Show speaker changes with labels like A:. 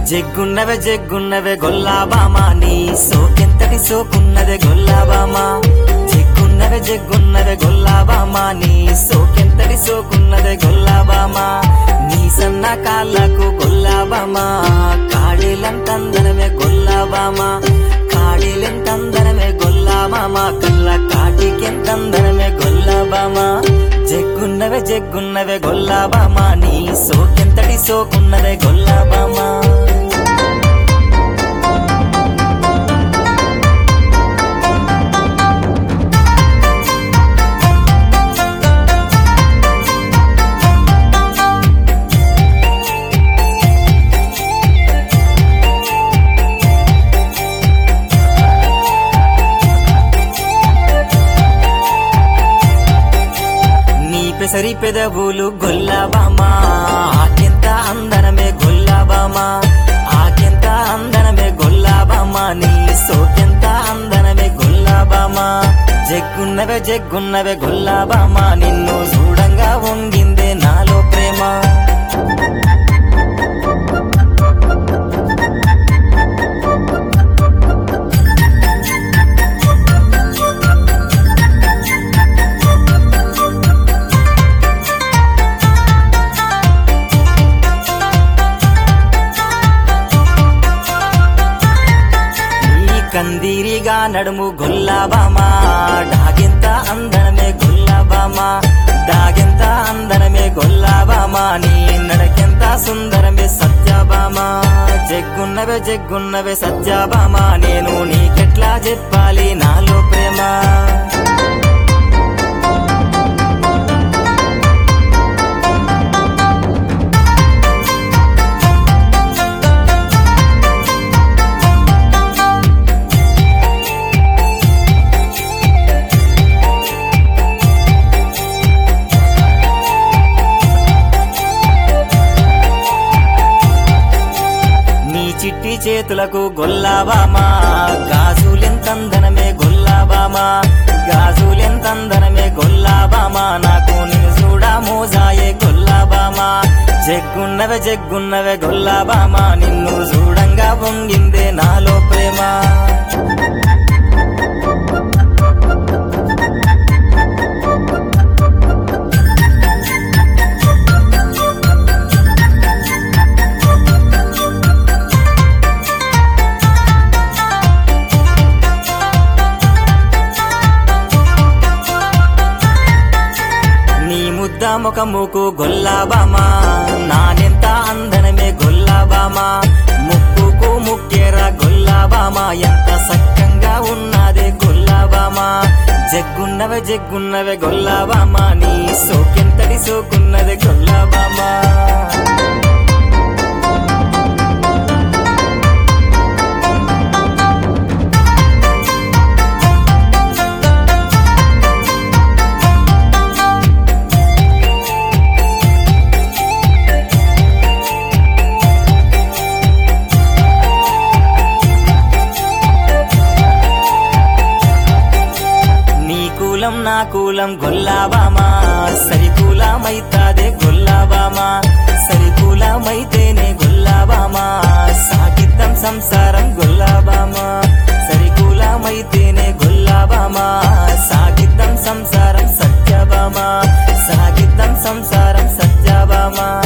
A: జగ్గున్నవే జగ్గున్నవే గొల్లాబామా నీ సోకెంతటి సోకున్నదే గొల్లాబామా జగ్గున్నవే జగ్గున్నవే గొల్లాబామా నీ సోకెంతటి సోకున్నదే గొల్లాబామా నీ సన్న కాళ్ళకు గొల్లాబామా కాడేలంతందనమే గొల్లాబామా కాడేలెంతందనమే గొల్లాబామా కళ్ళ కాటికెంతందనమే గొల్లాబామా జగ్గున్నవే జగ్గున్నవే గొల్లాబామా నీ సోకెంతటి సోకున్నదే గొల్లాబామా నీ పెసరి పెదవులు గొల్లాబామా ఆకెంత అందనమే గొల్లాబామా ఆకెంత అందనమే గొల్లాబామా నీ సోకెంత అందనమే గొల్లాబామా జగ్గున్నవే జగ్గున్నవే గొల్లాబామా నిన్ను చూడంగా వంగిందే నాలో ప్రేమ ఈ కందీరిగా నడుము గొల్లాబామా డాగెంత అందనమే గొల్లాబామా డాగెంత అందనమే గొల్లాబామా నీ నడకెంత సుందరమే సత్యాబామా జగ్గున్నవే జగ్గున్నవే సత్యాబామా నేను నీకెట్లా చెప్పాలి నాలో ప్రేమ నీ చిట్టి చేతులకు గొల్లాబామా గాజులెంతందనమే గొల్లాబామా గాజులెంతందనమే గొల్లాబామా నాకు నిన్ను చూడా మోజాయే గొల్లాబామా జగ్గున్నవే జగ్గున్నవే గొల్లాబామా నిన్ను చూడంగా పొంగిందే నాలో ప్రేమ నీ ముద్ద ముఖముకు గొల్లాబామా నానెంత అందనమే గొల్లాబామా ముక్కుకు ముక్కేర గొల్లాబామా ఎంత సక్కంగా ఉన్నదే గొల్లాబామా జగ్గున్నవే జగ్గున్నవే గొల్లాబామా నీ సోకెంతటి సోకున్నదే గొల్లాబామా నీ కూలం నా కూలం గొల్లాబామా సరికూలమైతాదే గొల్లాబామా సరికూలమైతేనే గొల్లాబామా సాగిద్దాం సంసారం గొల్లాబామా సరికూలమైతేనే గొల్లాబామా సాగిద్దాం సంసారం సత్యబామా సాగిద్దాం సంసారం సత్యబామా